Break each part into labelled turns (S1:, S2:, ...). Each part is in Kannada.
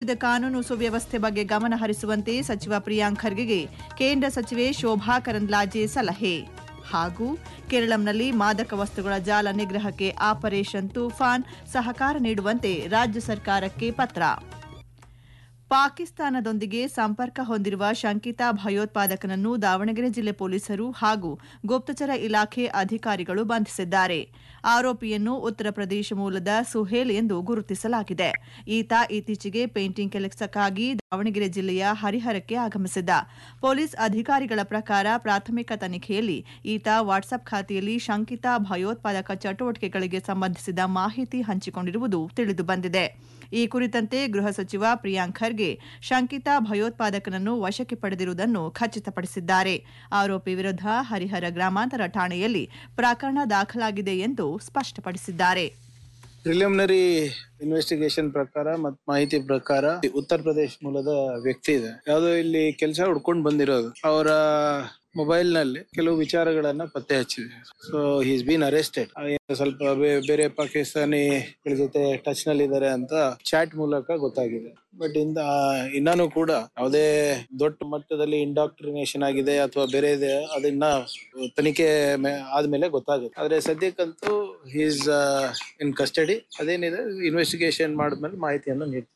S1: ರಾಜ್ಯದ ಕಾನೂನು ಸುವ್ಯವಸ್ಥೆ ಬಗ್ಗೆ ಗಮನ ಹರಿಸುವಂತೆ ಸಚಿವ ಪ್ರಿಯಾಂಕ್ ಖರ್ಗೆಗೆ ಕೇಂದ್ರ ಸಚಿವೆ ಶೋಭಾ ಕರಂದ್ಲಾಜೆ ಸಲಹೆ ಹಾಗೂ ಕೇರಳಂನಲ್ಲಿ ಮಾದಕ ವಸ್ತುಗಳ ಜಾಲ ನಿಗ್ರಹಕ್ಕೆ ಆಪರೇಷನ್ ತೂಫಾನ್ ಸಹಕಾರ ನೀಡುವಂತೆ ರಾಜ್ಯ ಸರ್ಕಾರಕ್ಕೆ ಪತ್ರ ಪಾಕಿಸ್ತಾನದೊಂದಿಗೆ ಸಂಪರ್ಕ ಹೊಂದಿರುವ ಶಂಕಿತ ಭಯೋತ್ಪಾದಕನನ್ನು ದಾವಣಗೆರೆ ಜಿಲ್ಲೆ ಪೊಲೀಸರು ಹಾಗೂ ಗುಪ್ತಚರ ಇಲಾಖೆ ಅಧಿಕಾರಿಗಳು ಬಂಧಿಸಿದ್ದಾರೆ ಆರೋಪಿಯನ್ನು ಉತ್ತರ ಪ್ರದೇಶ ಮೂಲದ ಸುಹೇಲ್ ಎಂದು ಗುರುತಿಸಲಾಗಿದೆ ಈತ ಇತ್ತೀಚೆಗೆ ಪೇಂಟಿಂಗ್ ಕೆಲಸಕ್ಕಾಗಿ ದಾವಣಗೆರೆ ಜಿಲ್ಲೆಯ ಹರಿಹರಕ್ಕೆ ಆಗಮಿಸಿದ್ದ ಪೊಲೀಸ್ ಅಧಿಕಾರಿಗಳ ಪ್ರಕಾರ ಪ್ರಾಥಮಿಕ ತನಿಖೆಯಲ್ಲಿ ಈತ ವಾಟ್ಸ್ಆಪ್ ಖಾತೆಯಲ್ಲಿ ಶಂಕಿತ ಭಯೋತ್ಪಾದಕ ಚಟುವಟಿಕೆಗಳಿಗೆ ಸಂಬಂಧಿಸಿದ ಮಾಹಿತಿ ಹಂಚಿಕೊಂಡಿರುವುದು ತಿಳಿದುಬಂದಿದೆ ಈ ಕುರಿತಂತೆ ಗೃಹ ಸಚಿವ ಪ್ರಿಯಾಂಕ್ ಖರ್ಗೆ ಶಂಕಿತ ಭಯೋತ್ಪಾದಕನನ್ನು ವಶಕ್ಕೆ ಪಡೆದಿರುವುದನ್ನು ಖಚಿತಪಡಿಸಿದ್ದಾರೆ ಆರೋಪಿ ವಿರುದ್ಧ ಹರಿಹರ ಗ್ರಾಮಾಂತರ ಠಾಣೆಯಲ್ಲಿ ಪ್ರಕರಣ ದಾಖಲಾಗಿದೆ ಎಂದು ಸ್ಪಷ್ಟಪಡಿಸಿದ್ದಾರೆ
S2: ಪ್ರಿಲಿಮಿನರಿ ಇನ್ವೆಸ್ಟಿಗೇಷನ್ ಪ್ರಕಾರ ಮತ್ ಮಾಹಿತಿ ಪ್ರಕಾರ ಉತ್ತರ ಪ್ರದೇಶ ಮೂಲದ ವ್ಯಕ್ತಿ ಇದೆ ಯಾವ್ದೋ ಇಲ್ಲಿ ಕೆಲಸ ಹುಡ್ಕೊಂಡು ಬಂದಿರೋದು ಅವರ ಮೊಬೈಲ್ ನಲ್ಲಿ ಕೆಲವು ವಿಚಾರಗಳನ್ನ ಪತ್ತೆ ಹಚ್ಚಿದೆ ಸೊ ಹೀಸ್ ಬೀನ್ ಅರೆಸ್ಟೆಡ್ ಸ್ವಲ್ಪ ಬೇ- ಬೇರೆ ಪಾಕಿಸ್ತಾನಿಗಳ ಜೊತೆ ಟಚ್ ನಲ್ಲಿ ಇದ್ದಾರೆ ಅಂತ ಚಾಟ್ ಮೂಲಕ ಗೊತ್ತಾಗಿದೆ ಬಟ್ ಇಂದ ಇನ್ನಾನು ಕೂಡ ಯಾವುದೇ ದೊಡ್ಡ ಮಟ್ಟದಲ್ಲಿ ಇಂಡಾಕ್ಟ್ರಿನೇಷನ್ ಆಗಿದೆ ಅಥವಾ ಬೇರೆ ಇದೆ ಅದನ್ನ ತನಿಖೆ ಮೇ- ಆದ್ಮೇಲೆ ಗೊತ್ತಾಗುತ್ತೆ ಆದ್ರೆ ಸದ್ಯಕ್ಕಂತೂ ಹೀಸ್ ಇನ್ ಕಸ್ಟಡಿ ಅದೇನಿದೆ ಇನ್ವೆಸ್ಟಿಗೇಷನ್ ಮಾಡಿದ್ಮೇಲೆ ಮಾಹಿತಿಯನ್ನು ನೀಡ್ತೀವಿ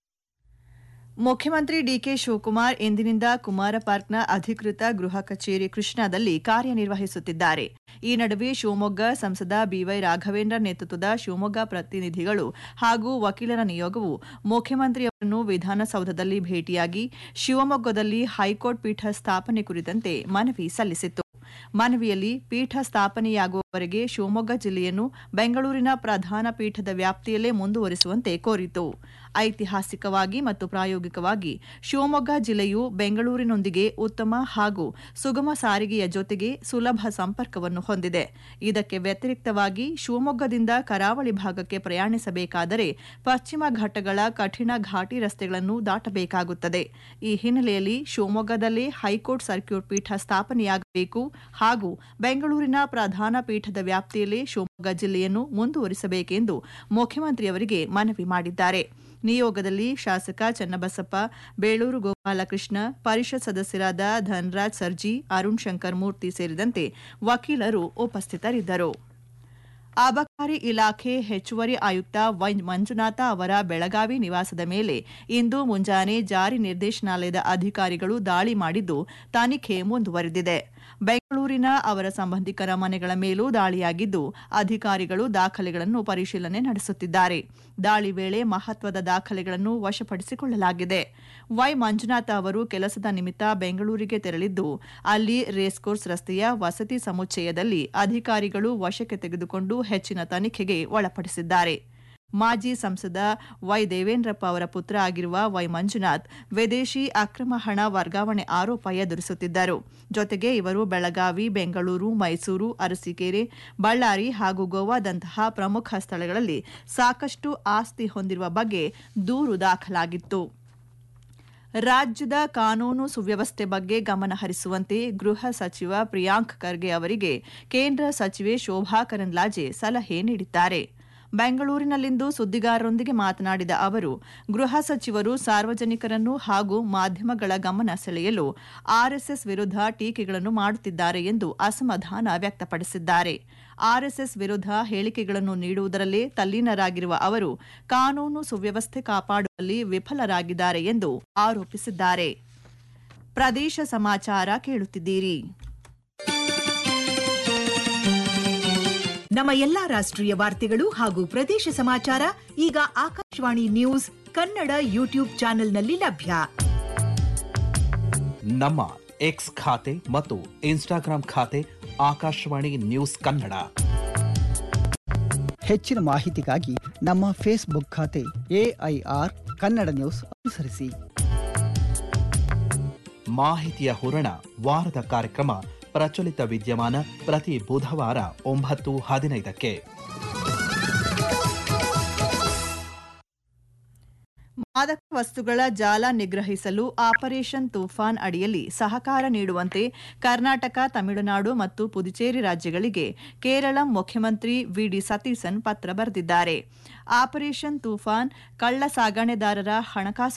S1: ಮುಖ್ಯಮಂತ್ರಿ ಡಿಕೆ ಶಿವಕುಮಾರ್ ಇಂದಿನಿಂದ ಕುಮಾರ ಪಾರ್ಕ್ನ ಅಧಿಕೃತ ಗೃಹ ಕಚೇರಿ ಕೃಷ್ಣಾದಲ್ಲಿ ಕಾರ್ಯನಿರ್ವಹಿಸುತ್ತಿದ್ದಾರೆ ಈ ನಡುವೆ ಶಿವಮೊಗ್ಗ ಸಂಸದ ಬಿವೈ ರಾಘವೇಂದ್ರ ನೇತೃತ್ವದ ಶಿವಮೊಗ್ಗ ಪ್ರತಿನಿಧಿಗಳು ಹಾಗೂ ವಕೀಲರ ನಿಯೋಗವು ಮುಖ್ಯಮಂತ್ರಿಯವರನ್ನು ವಿಧಾನಸೌಧದಲ್ಲಿ ಭೇಟಿಯಾಗಿ ಶಿವಮೊಗ್ಗದಲ್ಲಿ ಹೈಕೋರ್ಟ್ ಪೀಠ ಸ್ಥಾಪನೆ ಕುರಿತಂತೆ ಮನವಿ ಸಲ್ಲಿಸಿತ್ತು ಮನವಿಯಲ್ಲಿ ಪೀಠ ಸ್ಥಾಪನೆಯಾಗುವವರೆಗೆ ಶಿವಮೊಗ್ಗ ಜಿಲ್ಲೆಯನ್ನು ಬೆಂಗಳೂರಿನ ಪ್ರಧಾನ ಪೀಠದ ವ್ಯಾಪ್ತಿಯಲ್ಲೇ ಮುಂದುವರಿಸುವಂತೆ ಕೋರಿತು ಐತಿಹಾಸಿಕವಾಗಿ ಮತ್ತು ಪ್ರಾಯೋಗಿಕವಾಗಿ ಶಿವಮೊಗ್ಗ ಜಿಲ್ಲೆಯು ಬೆಂಗಳೂರಿನೊಂದಿಗೆ ಉತ್ತಮ ಹಾಗೂ ಸುಗಮ ಸಾರಿಗೆಯ ಜೊತೆಗೆ ಸುಲಭ ಸಂಪರ್ಕವನ್ನು ಹೊಂದಿದೆ ಇದಕ್ಕೆ ವ್ಯತಿರಿಕ್ತವಾಗಿ ಶಿವಮೊಗ್ಗದಿಂದ ಕರಾವಳಿ ಭಾಗಕ್ಕೆ ಪ್ರಯಾಣಿಸಬೇಕಾದರೆ ಪಶ್ಚಿಮ ಘಟ್ಟಗಳ ಕಠಿಣ ಘಾಟಿ ರಸ್ತೆಗಳನ್ನು ದಾಟಬೇಕಾಗುತ್ತದೆ ಈ ಹಿನ್ನೆಲೆಯಲ್ಲಿ ಶಿವಮೊಗ್ಗದಲ್ಲೇ ಹೈಕೋರ್ಟ್ ಸರ್ಕ್ಯೂಟ್ ಪೀಠ ಸ್ಥಾಪನೆಯಾಗಬೇಕು ಹಾಗೂ ಬೆಂಗಳೂರಿನ ಪ್ರಧಾನ ಪೀಠದ ವ್ಯಾಪ್ತಿಯಲ್ಲೇ ಶಿವಮೊಗ್ಗ ಜಿಲ್ಲೆಯನ್ನು ಮುಂದುವರಿಸಬೇಕೆಂದು ಮುಖ್ಯಮಂತ್ರಿಯವರಿಗೆ ಮನವಿ ಮಾಡಿದ್ದಾರೆ ನಿಯೋಗದಲ್ಲಿ ಶಾಸಕ ಚನ್ನಬಸಪ್ಪ ಬೇಳೂರು ಗೋಪಾಲಕೃಷ್ಣ ಪರಿಷತ್ ಸದಸ್ಯರಾದ ಧನರಾಜ್ ಸರ್ಜಿ ಅರುಣ್ ಶಂಕರ್ ಮೂರ್ತಿ ಸೇರಿದಂತೆ ವಕೀಲರು ಉಪಸ್ಥಿತರಿದ್ದರು ಅಬಕಾರಿ ಇಲಾಖೆ ಹೆಚ್ಚುವರಿ ಆಯುಕ್ತ ವೈ ಮಂಜುನಾಥ ಅವರ ಬೆಳಗಾವಿ ನಿವಾಸದ ಮೇಲೆ ಇಂದು ಮುಂಜಾನೆ ಜಾರಿ ನಿರ್ದೇಶನಾಲಯದ ಅಧಿಕಾರಿಗಳು ದಾಳಿ ಮಾಡಿದ್ದು ತನಿಖೆ ಮುಂದುವರೆದಿದೆ ಬೆಂಗಳೂರಿನ ಅವರ ಸಂಬಂಧಿಕರ ಮನೆಗಳ ಮೇಲೂ ದಾಳಿಯಾಗಿದ್ದು ಅಧಿಕಾರಿಗಳು ದಾಖಲೆಗಳನ್ನು ಪರಿಶೀಲನೆ ನಡೆಸುತ್ತಿದ್ದಾರೆ ದಾಳಿ ವೇಳೆ ಮಹತ್ವದ ದಾಖಲೆಗಳನ್ನು ವಶಪಡಿಸಿಕೊಳ್ಳಲಾಗಿದೆ ವೈ ಮಂಜುನಾಥ ಅವರು ಕೆಲಸದ ನಿಮಿತ್ತ ಬೆಂಗಳೂರಿಗೆ ತೆರಳಿದ್ದು ಅಲ್ಲಿ ರೇಸ್ಕೋರ್ಸ್ ರಸ್ತೆಯ ವಸತಿ ಸಮುಚ್ಚಯದಲ್ಲಿ ಅಧಿಕಾರಿಗಳು ವಶಕ್ಕೆ ತೆಗೆದುಕೊಂಡು ಹೆಚ್ಚಿನ ತನಿಖೆಗೆ ಒಳಪಡಿಸಿದ್ದಾರೆ ಮಾಜಿ ಸಂಸದ ವೈ ದೇವೇಂದ್ರಪ್ಪ ಅವರ ಪುತ್ರ ಆಗಿರುವ ವೈ ಮಂಜುನಾಥ್ ವಿದೇಶಿ ಅಕ್ರಮ ಹಣ ವರ್ಗಾವಣೆ ಆರೋಪ ಎದುರಿಸುತ್ತಿದ್ದರು ಜೊತೆಗೆ ಇವರು ಬೆಳಗಾವಿ ಬೆಂಗಳೂರು ಮೈಸೂರು ಅರಸೀಕೆರೆ ಬಳ್ಳಾರಿ ಹಾಗೂ ಗೋವಾದಂತಹ ಪ್ರಮುಖ ಸ್ಥಳಗಳಲ್ಲಿ ಸಾಕಷ್ಟು ಆಸ್ತಿ ಹೊಂದಿರುವ ಬಗ್ಗೆ ದೂರು ದಾಖಲಾಗಿತ್ತು ರಾಜ್ಯದ ಕಾನೂನು ಸುವ್ಯವಸ್ಥೆ ಬಗ್ಗೆ ಗಮನ ಹರಿಸುವಂತೆ ಗೃಹ ಸಚಿವ ಪ್ರಿಯಾಂಕ್ ಖರ್ಗೆ ಅವರಿಗೆ ಕೇಂದ್ರ ಸಚಿವೆ ಶೋಭಾ ಕರಂದ್ಲಾಜೆ ಸಲಹೆ ನೀಡಿದ್ದಾರೆ ಬೆಂಗಳೂರಿನಲ್ಲಿಂದು ಸುದ್ದಿಗಾರರೊಂದಿಗೆ ಮಾತನಾಡಿದ ಅವರು ಗೃಹ ಸಚಿವರು ಸಾರ್ವಜನಿಕರನ್ನು ಹಾಗೂ ಮಾಧ್ಯಮಗಳ ಗಮನ ಸೆಳೆಯಲು ಆರ್ಎಸ್ಎಸ್ ವಿರುದ್ಧ ಟೀಕೆಗಳನ್ನು ಮಾಡುತ್ತಿದ್ದಾರೆ ಎಂದು ಅಸಮಾಧಾನ ವ್ಯಕ್ತಪಡಿಸಿದ್ದಾರೆ ಆರ್ಎಸ್ಎಸ್ ವಿರುದ್ಧ ಹೇಳಿಕೆಗಳನ್ನು ನೀಡುವುದರಲ್ಲೇ ತಲ್ಲೀನರಾಗಿರುವ ಅವರು ಕಾನೂನು ಸುವ್ಯವಸ್ಥೆ ಕಾಪಾಡುವಲ್ಲಿ ವಿಫಲರಾಗಿದ್ದಾರೆ ಎಂದು ಆರೋಪಿಸಿದ್ದಾರೆ ಪ್ರದೇಶ ಸಮಾಚಾರ ಕೇಳುತ್ತಿದ್ದೀರಿ
S3: ನಮ್ಮ ಎಲ್ಲಾ ರಾಷ್ಟ್ರೀಯ ವಾರ್ತೆಗಳು ಹಾಗೂ ಪ್ರದೇಶ ಸಮಾಚಾರ ಈಗ ಆಕಾಶವಾಣಿ ನ್ಯೂಸ್ ಕನ್ನಡ ಯೂಟ್ಯೂಬ್ ಚಾನೆಲ್ನಲ್ಲಿ ಲಭ್ಯ
S4: ನಮ್ಮ ಎಕ್ಸ್ ಖಾತೆ ಮತ್ತು ಇನ್ಸ್ಟಾಗ್ರಾಂ ಖಾತೆ ಆಕಾಶವಾಣಿ ನ್ಯೂಸ್ ಕನ್ನಡ
S5: ಹೆಚ್ಚಿನ ಮಾಹಿತಿಗಾಗಿ ನಮ್ಮ ಫೇಸ್ಬುಕ್ ಖಾತೆ ಎಐಆರ್ ಕನ್ನಡ ನ್ಯೂಸ್ ಅನುಸರಿಸಿ
S4: ಮಾಹಿತಿಯ ಹೂರಣ ವಾರದ ಕಾರ್ಯಕ್ರಮ ಪ್ರಚಲಿತ ವಿದ್ಯಮಾನ ಪ್ರತಿ ಬುಧವಾರ ಒಂಬತ್ತು ಹದಿನೈದಕ್ಕೆ
S1: ಮಾದಕ ವಸ್ತುಗಳ ಜಾಲ ನಿಗ್ರಹಿಸಲು ಆಪರೇಷನ್ ತೂಫಾನ್ ಅಡಿಯಲ್ಲಿ ಸಹಕಾರ ನೀಡುವಂತೆ ಕರ್ನಾಟಕ ತಮಿಳುನಾಡು ಮತ್ತು ಪುದುಚೇರಿ ರಾಜ್ಯಗಳಿಗೆ ಕೇರಳ ಮುಖ್ಯಮಂತ್ರಿ ವಿಡಿ ಸತೀಸನ್ ಪತ್ರ ಬರೆದಿದ್ದಾರೆ ಆಪರೇಷನ್ ತೂಫಾನ್ ಕಳ್ಳ ಸಾಗಣೆದಾರರ ಹಣಕಾಸು